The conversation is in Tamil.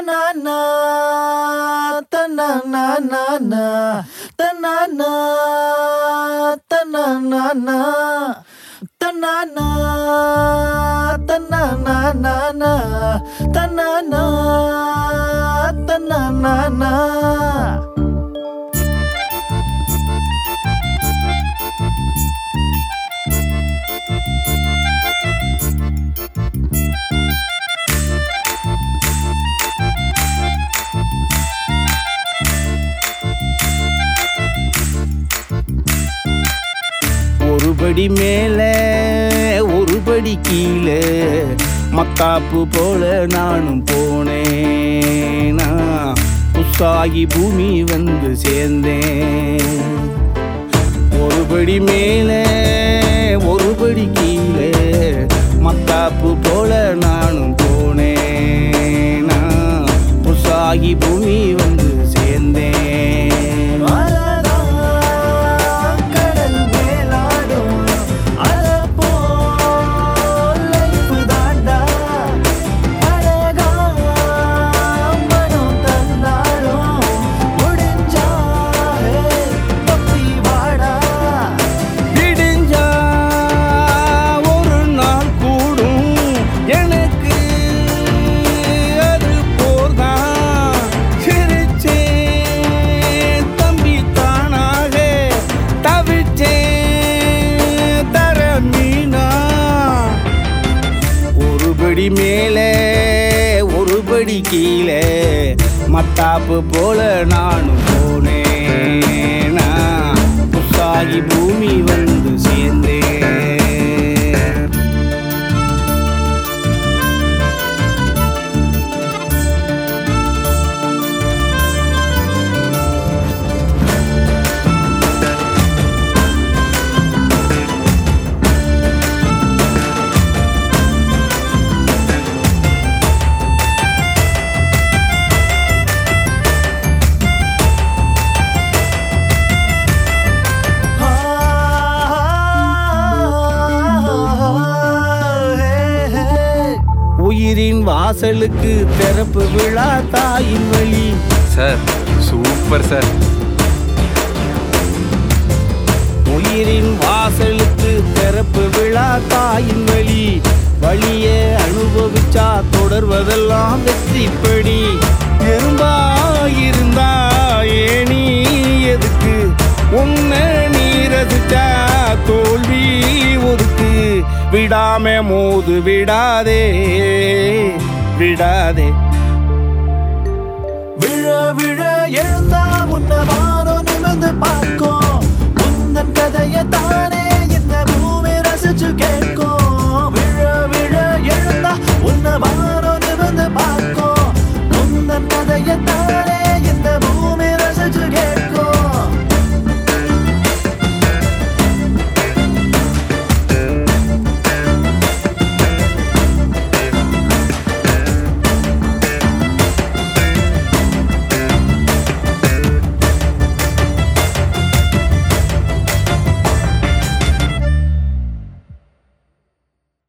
தனானா தனானா தனானா தனானா தனானா தனானா தனானா தனானா ஒரு படி மேல ஒரு படி கீழே மத்தாப்பு போல நானும் போனேனா புத்தாகி பூமி வந்து சேர்ந்தேன் ஒரு படி மேல ஒரு படி கீழே மத்தாப்பு போல நானும் போனேனா புத்தாகி பூமி வந்து சேர்ந்தேன் அழகா கடல் மேலாடும் அழப்போல் life தாண்டா. அழகா மனம் தந்தாடும் முடிஞ்சா தப்பி வாடா விடிஞ்சா ஒரு நாள் கூடும் எனக்கு அது போர்தான் சிரிச்சேன் தம்பி தானாக தவிச்சேன் தர மீனா ஒரு படி மேலே ஒரு படி கீழே மத்தாப்பு போல நானும் போனேனா புத்தாகி பூமி வந்து சேர்ந்தேன் உயிரின் வாசலுக்கு திறப்பு விழா தாயின் வழி சார் சூப்பர் சார் உயிரின் வாசலுக்கு திறப்பு விழா தாயின் வழி வழிய அனுபவிச்சா தொடர்வதெல்லாம் வெற்றிப்படி எறும்பாயிருந்தா ஏனி எதுக்கு உன்னை நீ ரசிச்சா தோல்வி ஒதுக்கு விடாம மோது விடாதே விடாதே விழ விழ எழுந்தா உன்ன வாரம் நிமிர்ந்து பார்க்கும் உந்தன் கதையை தானே இந்த